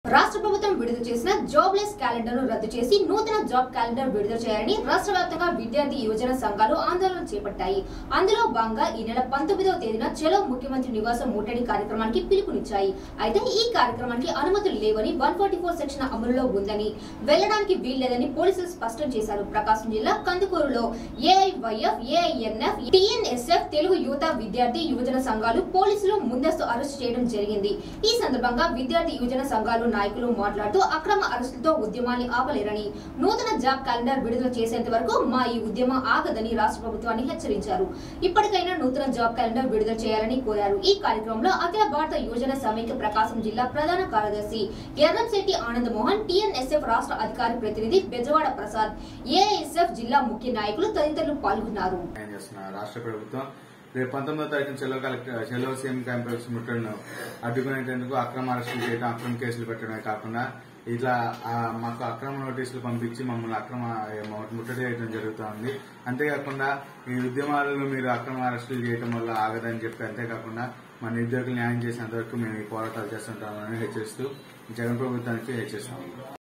రాష్ట్ర ప్రభుత్వం విడుదల చేసిన జాబ్లెస్ క్యాలెండర్ ను రద్దు చేసి నూతన జాబ్ క్యాలెండర్ విడుదల చేయాలని రాష్ట్ర వ్యాప్తంగా విద్యార్థి యువజన సంఘాలు ఆందోళన చేపట్టాయి అందులో భాగంగా ఈ నెల పంతొమ్మిదవ తేదీన చలో ముఖ్యమంత్రి నివాసం ముట్టడి కార్యక్రమానికి పిలుపునిచ్చాయి అయితే ఈ కార్యక్రమానికి అనుమతులు లేవని వన్ ఫార్టీ ఫోర్ సెక్షన్ అమలులో ఉందని వెళ్లడానికి వీల్లేదని పోలీసులు స్పష్టం చేశారు ప్రకాశం జిల్లా కందుకూరులో ఏఐవైఎఫ్ ఏఐఎన్ఎఫ్ టిఎన్ఎస్ఎఫ్ తెలుగు యువత విద్యార్థి యువజన సంఘాలు పోలీసులు ముందస్తు అరెస్టు చేయడం జరిగింది ఈ సందర్భంగా విద్యార్థి యువజన సంఘాలు నాయకులు మాట్లాడుతూ అక్రమ అరెస్టులతో ఉద్యమాన్ని ఆపలేరని నూతన జాబ్ క్యాలెండర్ విడుదల చేసేంత వరకు మా ఈ ఉద్యమం ఆగదని రాష్ట్ర ప్రభుత్వాన్ని హెచ్చరించారు ఇప్పటికైనా నూతన జాబ్ క్యాలెండర్ విడుదల చేయాలని కోరారు ఈ కార్యక్రమంలో అఖిల భారత యువజన సమైక్య ప్రకాశం జిల్లా ప్రధాన కార్యదర్శి ఎర్రంశెట్టి ఆనంద్ మోహన్ టిఎన్ఎస్ఎఫ్ రాష్ట్ర అధికారి ప్రతినిధి బెజవాడ ప్రసాద్ ఏఐఎస్ఎఫ్ జిల్లా ముఖ్య నాయకులు తదితరులు పాల్గొన్నారు న్యాయం చేస్తున్న రాష్ట్ర ప్రభుత్వం రేపు పంతొమ్మిదో తారీఖున చెలో కలెక్టర్ చెలో సీఎం క్యాంపస్ ముట్టడిను అడ్డుకునేందుకు అక్రమ అరెస్టులు చేయడం అక్రమ కేసులు పెట్టడమే కాకుండా ఇట్లా ఆ, మాకు అక్రమ నోటీసులు పంపించి మమ్మల్ని అక్రమ ముట్టడి చేయడం జరుగుతోంది అంతేకాకుండా ఈ ఉద్యమాలలో మీరు అక్రమ అరెస్టులు చేయడం వల్ల ఆగదని చెప్పి అంతేకాకుండా మన నిరుద్యోగులు న్యాయం చేసేంత వరకు మేము ఈ పోరాటాలు చేస్తుంటామని హెచ్చరిస్తూ జగన్ ప్రభుత్వానికి హెచ్చరిస్తాము